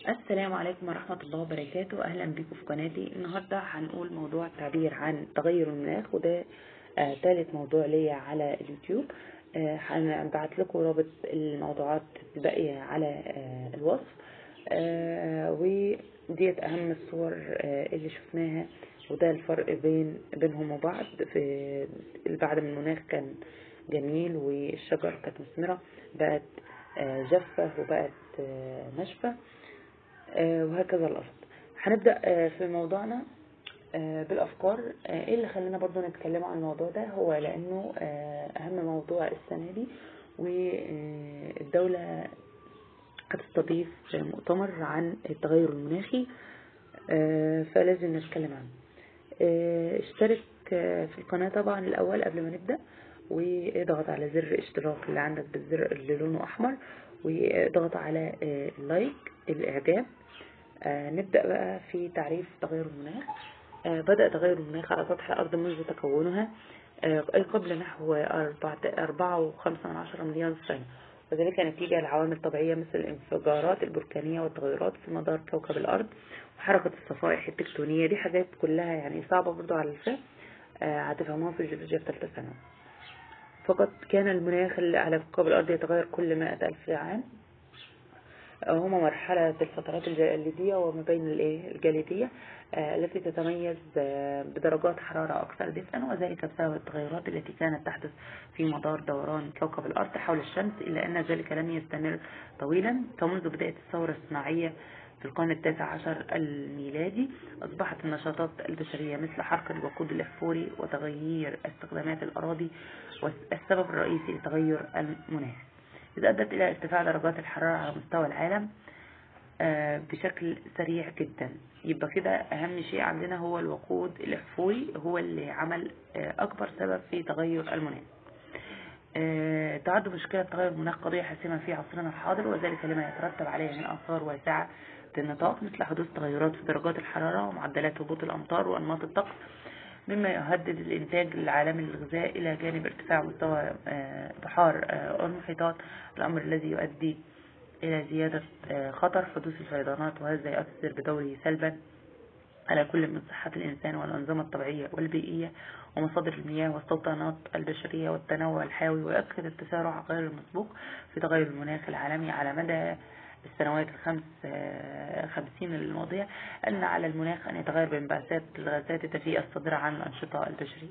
السلام عليكم ورحمة الله وبركاته أهلا بكم في قناتي النهاردة هنقول موضوع التعبير عن تغير المناخ وده آه ثالث موضوع ليا على اليوتيوب آه هنبعت لكم رابط الموضوعات الباقية على آه الوصف آه وديت أهم الصور آه اللي شفناها وده الفرق بين بينهم وبعض في بعد من المناخ كان جميل والشجر كانت مثمرة بقت آه جافة وبقت آه ناشفة وهكذا الأرض هنبدأ في موضوعنا بالأفكار ايه اللي خلينا برضو نتكلم عن الموضوع ده هو لأنه أهم موضوع السنة دي والدولة هتستضيف مؤتمر عن التغير المناخي فلازم نتكلم عنه اشترك في القناة طبعا الأول قبل ما نبدأ واضغط على زر اشتراك اللي عندك بالزر اللي لونه أحمر واضغط على اللايك الإعجاب آه نبدأ بقى في تعريف تغير المناخ آه بدأ تغير المناخ على سطح الأرض منذ تكونها آه أي قبل نحو أربعة وخمسة من عشرة مليون سنة وذلك نتيجة لعوامل طبيعية مثل الانفجارات البركانية والتغيرات في مدار كوكب الأرض وحركة الصفائح التكتونية دي حاجات كلها يعني صعبة برضو على الفهم هتفهموها في الجيولوجيا في ثالثة ثانوي فقط كان المناخ اللي على كوكب الأرض يتغير كل مائة ألف عام هما مرحلة الفترات الجليدية وما بين الجليدية التي تتميز بدرجات حرارة أكثر دفئا وذلك بسبب التغيرات التي كانت تحدث في مدار دوران كوكب الأرض حول الشمس إلا أن ذلك لم يستمر طويلا فمنذ بداية الثورة الصناعية في القرن التاسع عشر الميلادي أصبحت النشاطات البشرية مثل حرق الوقود الأحفوري وتغيير استخدامات الأراضي والسبب الرئيسي لتغير المناخ إذا أدت إلى ارتفاع درجات الحرارة على مستوى العالم بشكل سريع جدا يبقى كده أهم شيء عندنا هو الوقود الأحفوري هو اللي عمل أكبر سبب في تغير المناخ تعد مشكلة تغير المناخ قضية حاسمة في عصرنا الحاضر وذلك لما يترتب عليه من آثار واسعة النطاق مثل حدوث تغيرات في درجات الحرارة ومعدلات هبوط الأمطار وأنماط الطقس مما يهدد الإنتاج العالمي للغذاء إلى جانب ارتفاع مستوى بحار المحيطات الأمر الذي يؤدي إلى زيادة خطر حدوث الفيضانات وهذا يؤثر بدوره سلبا على كل من صحة الإنسان والأنظمة الطبيعية والبيئية ومصادر المياه والسلطنات البشرية والتنوع الحيوي ويؤكد التسارع غير المسبوق في تغير المناخ العالمي على مدى السنوات الخمس خمسين الماضية أن على المناخ أن يتغير بانبعاثات الغازات الدفيئة الصادرة عن الأنشطة البشرية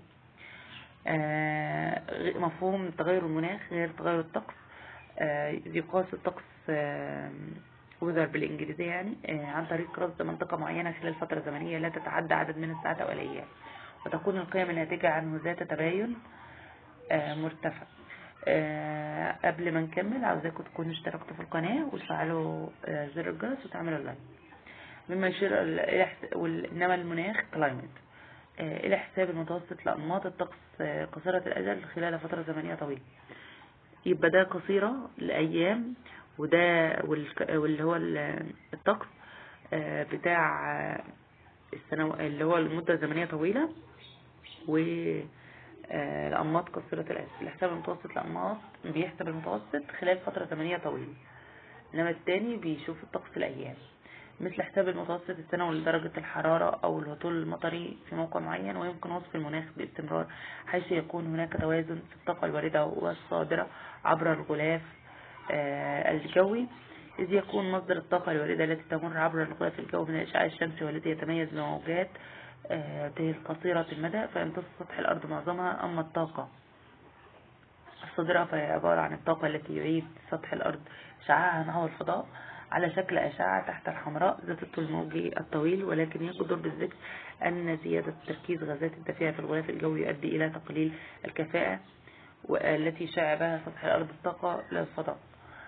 مفهوم تغير المناخ غير تغير الطقس يقاس الطقس وذر بالإنجليزية يعني عن طريق رصد منطقة معينة خلال فترة زمنية لا تتعدى عدد من الساعات أو الأيام وتكون القيم الناتجة عنه ذات تباين مرتفع أه قبل ما نكمل عاوزاكم تكونوا اشتركتوا في القناة وتفعلوا أه زر الجرس وتعملوا لايك مما يشير الى انما المناخ كلايمت أه الى حساب المتوسط لانماط الطقس قصيرة الاجل خلال فترة زمنية طويلة يبقى ده قصيرة الايام وده واللي هو الطقس بتاع السنو اللي هو المدة زمنية طويلة و الأنماط قصيرة الأجل الحساب المتوسط الأنماط بيحسب المتوسط خلال فترة زمنية طويلة إنما التاني بيشوف الطقس الأيام مثل حساب المتوسط السنوي لدرجة الحرارة أو الهطول المطري في موقع معين ويمكن وصف المناخ باستمرار حيث يكون هناك توازن في الطاقة الواردة والصادرة عبر الغلاف الجوي إذ يكون مصدر الطاقة الواردة التي تمر عبر الغلاف الجوي من الإشعاع الشمسي والتي يتميز بموجات قصيرة المدى فيمتص سطح الأرض معظمها أما الطاقة الصادرة فهي عبارة عن الطاقة التي يعيد سطح الأرض إشعاعها نحو الفضاء على شكل أشعة تحت الحمراء ذات الطول الموجي الطويل ولكن يقدر بالذكر أن زيادة تركيز غازات الدفيئة في الغلاف الجوي يؤدي إلى تقليل الكفاءة والتي شاع بها سطح الأرض الطاقة للفضاء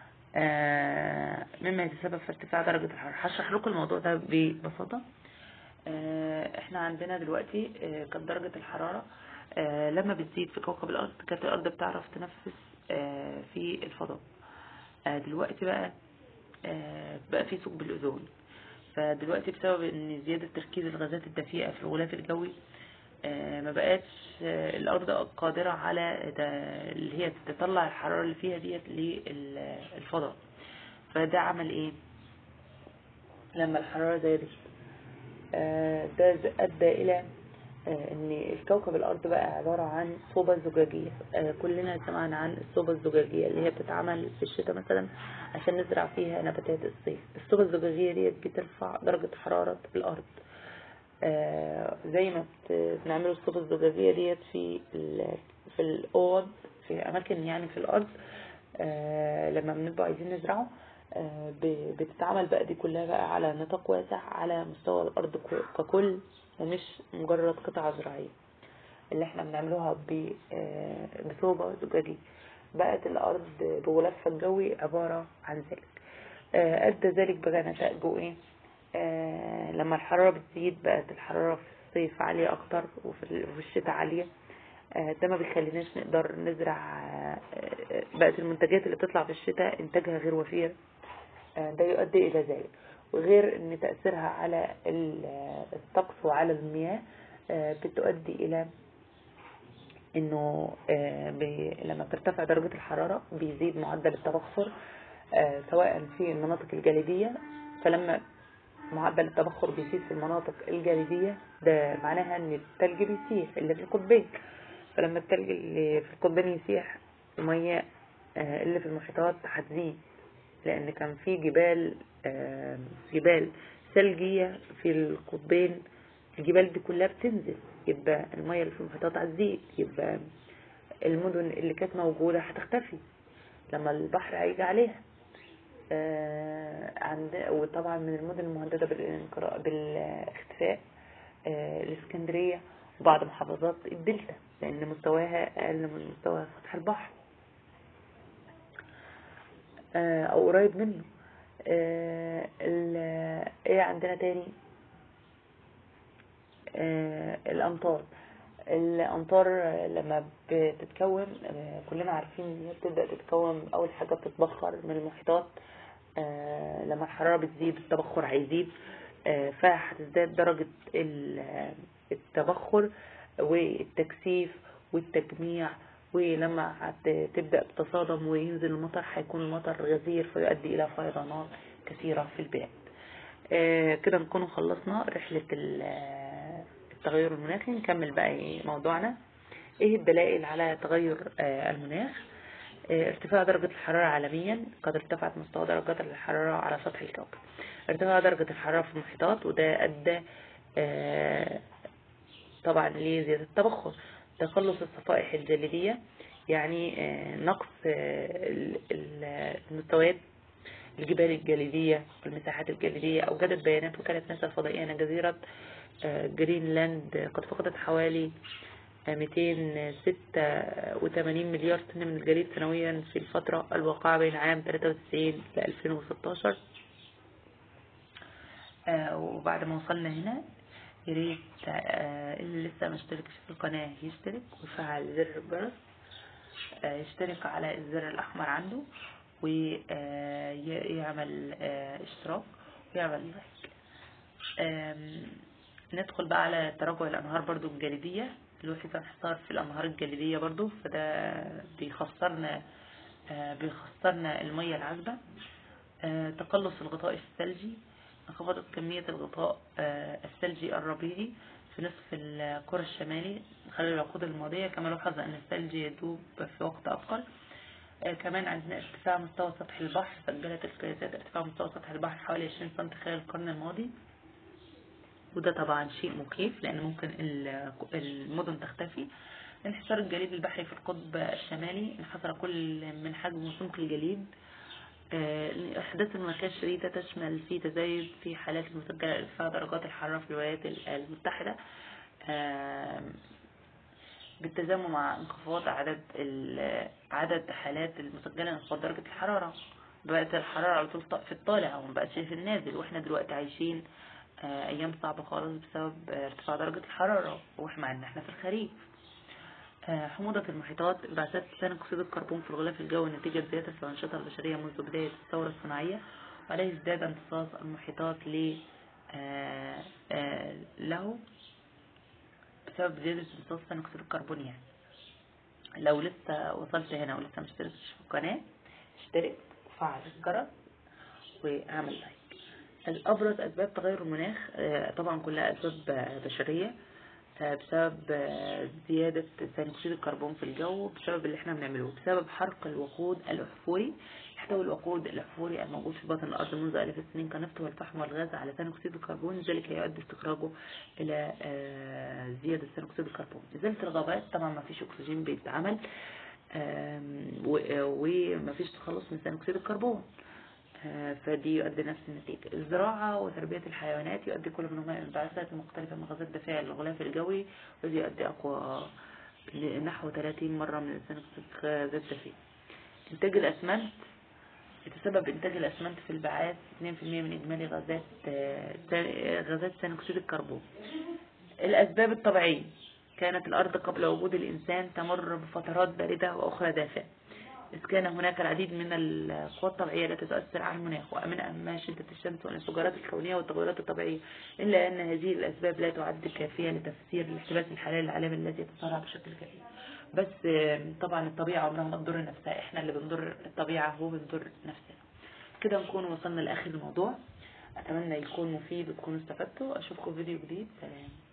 مما يتسبب في ارتفاع درجة الحرارة هشرح لكم الموضوع ده ببساطة احنا عندنا دلوقتي كانت درجة الحرارة لما بتزيد في كوكب الأرض كانت الأرض بتعرف تنفس في الفضاء دلوقتي بقى بقى في ثقب الأوزون فدلوقتي بسبب ان زيادة تركيز الغازات الدفيئة في الغلاف الجوي ما بقاش الأرض قادرة على اللي هي تطلع الحرارة اللي فيها ديت للفضاء فده عمل ايه لما الحرارة زادت آه، ده أدى إلى آه، ان الكوكب الارض بقى عبارة عن صوبة زجاجية آه، كلنا سمعنا عن الصوبة الزجاجية اللي هي بتتعمل في الشتاء مثلا عشان نزرع فيها نباتات الصيف الصوبة الزجاجية دي بترفع درجة حرارة الارض آه، زي ما بنعمل الصوبة الزجاجية ديت في في الاوض في اماكن يعني في الارض لما بنبقى عايزين نزرعه بتتعمل بقى دي كلها بقى على نطاق واسع على مستوى الارض ككل ومش مجرد قطعة زراعية اللي احنا بنعملوها آه، بصوبة زجاجية بقت الأرض بغلافها الجوي عبارة عن ذلك آه، أدى ذلك بقى نتائجه ايه آه، لما الحرارة بتزيد بقت الحرارة في الصيف عالية أكتر وفي الشتاء عالية ده ما بيخليناش نقدر نزرع بقت المنتجات اللي بتطلع في الشتاء انتاجها غير وفير ده يؤدي إلى ذلك وغير ان تأثيرها على الطقس وعلى المياه آه، بتؤدي الى انه آه، لما بترتفع درجة الحرارة بيزيد معدل التبخر آه، سواء في المناطق الجليدية فلما معدل التبخر بيزيد في المناطق الجليدية ده معناها ان التلج بيسيح اللي في القطبين فلما التلج اللي في القطبين يسيح المياه اللي في المحيطات هتزيد لان كان في جبال جبال ثلجية في القطبين الجبال دي كلها بتنزل يبقى المية اللي في المحيطات هتزيد يبقى المدن اللي كانت موجودة هتختفي لما البحر هيجي عليها آه، عند وطبعا من المدن المهددة بالاختفاء آه، الاسكندرية وبعض محافظات الدلتا لأن مستواها أقل من مستوى سطح البحر آه، أو قريب منه آه، ايه عندنا تاني آه، الامطار الامطار لما بتتكون آه، كلنا عارفين ان هي بتبدا تتكون اول حاجه بتتبخر من المحيطات لما الحراره بتزيد التبخر هيزيد فهتزداد درجه التبخر والتكثيف والتجميع ولما تبدأ تتصادم وينزل المطر هيكون المطر غزير فيؤدي إلى فيضانات كثيرة في البلاد آه كده نكون خلصنا رحلة التغير المناخي نكمل بقى موضوعنا ايه الدلائل على تغير آه المناخ آه ارتفاع درجة الحرارة عالميا قد ارتفعت مستوى درجات الحرارة على سطح الكوكب ارتفاع درجة الحرارة في المحيطات وده أدى آه، طبعا لزيادة التبخر تخلص الصفائح الجليدية يعني آه، نقص آه، المستويات الجبال الجليدية والمساحات الجليدية أوجدت بيانات وكالة ناسا الفضائية أن جزيرة آه، جرينلاند قد فقدت حوالي 286 مليار طن من الجليد سنويا في الفترة الواقعة بين عام 93 ل 2016 وبعد ما وصلنا هنا ياريت آه، اللي لسه مشتركش في القناة يشترك ويفعل زر الجرس آه، يشترك على الزر الأحمر عنده ويعمل آه، اشتراك ويعمل لايك ندخل بقى على تراجع الأنهار برضو الجليدية الوحيد انحصار في الأنهار الجليدية برضو فده بيخسرنا بيخسرنا المية العذبة تقلص الغطاء الثلجي انخفضت كمية الغطاء آه، الثلجي الربيعي في نصف الكرة الشمالي خلال العقود الماضية كما لوحظ أن الثلج يدوب في وقت أقل آه، كمان عندنا ارتفاع مستوى سطح البحر سجلت القياسات ارتفاع مستوى سطح البحر حوالي 20 سم خلال القرن الماضي وده طبعا شيء مخيف لأن ممكن المدن تختفي انحسار الجليد البحري في القطب الشمالي انحسر كل من حجم وسمك الجليد آه، أحداث المناخية الشديدة تشمل في تزايد في حالات المسجلة لارتفاع درجات الحرارة في الولايات المتحدة بالتزامن مع انخفاض عدد عدد حالات المسجلة لانخفاض درجة الحرارة بقت الحرارة على طول في الطالع وما بقتش في النازل واحنا دلوقتي عايشين آه، ايام صعبة خالص بسبب ارتفاع درجة الحرارة واحنا ان احنا في الخريف آه، حموضة المحيطات انبعاثات ثاني أكسيد الكربون في الغلاف الجوي نتيجة زيادة الأنشطة البشرية منذ بداية الثورة الصناعية وعليه ازداد امتصاص المحيطات ل آه، آه، له بسبب زيادة امتصاص ثاني أكسيد الكربون يعني لو لسه وصلت هنا ولسه مشتركتش في القناة اشترك وفعل الجرس واعمل لايك الأبرز أسباب تغير المناخ آه، طبعا كلها أسباب بشرية آه، بسبب آه، زيادة ثاني أكسيد الكربون في الجو بسبب اللي احنا بنعمله بسبب حرق الوقود الأحفوري يحتوي الوقود الأحفوري الموجود في باطن الأرض منذ آلاف السنين كنفط والفحم والغاز على ثاني أكسيد الكربون ذلك يؤدي استخراجه إلى زيادة ثاني أكسيد الكربون إزالة الغابات طبعا ما فيش أكسجين بيتعمل وما فيش تخلص من ثاني أكسيد الكربون آه، فدي يؤدي نفس النتيجة الزراعة وتربية الحيوانات يؤدي كل منهما انبعاثات مختلفة من غازات دفاع الغلاف الجوي وذي يؤدي أقوى نحو 30 مرة من ثاني أكسيد غازات دفاع إنتاج الأسمنت يتسبب إنتاج الأسمنت في البعاث 2% من إجمالي غازات آه، غازات ثاني أكسيد الكربون الأسباب الطبيعية كانت الأرض قبل وجود الإنسان تمر بفترات باردة وأخرى دافئة إذ كان هناك العديد من القوى الطبيعية التي تؤثر على المناخ ومن أهمها شدة الشمس والانفجارات الكونية والتغيرات الطبيعية إلا أن هذه الأسباب لا تعد كافية لتفسير الاحتباس الحراري العالمي الذي يتسارع بشكل كبير بس طبعا الطبيعة عمرها ما تضر نفسها احنا اللي بنضر الطبيعة هو بنضر نفسنا كده نكون وصلنا لآخر الموضوع أتمنى يكون مفيد وتكونوا استفدتوا أشوفكم فيديو جديد سلام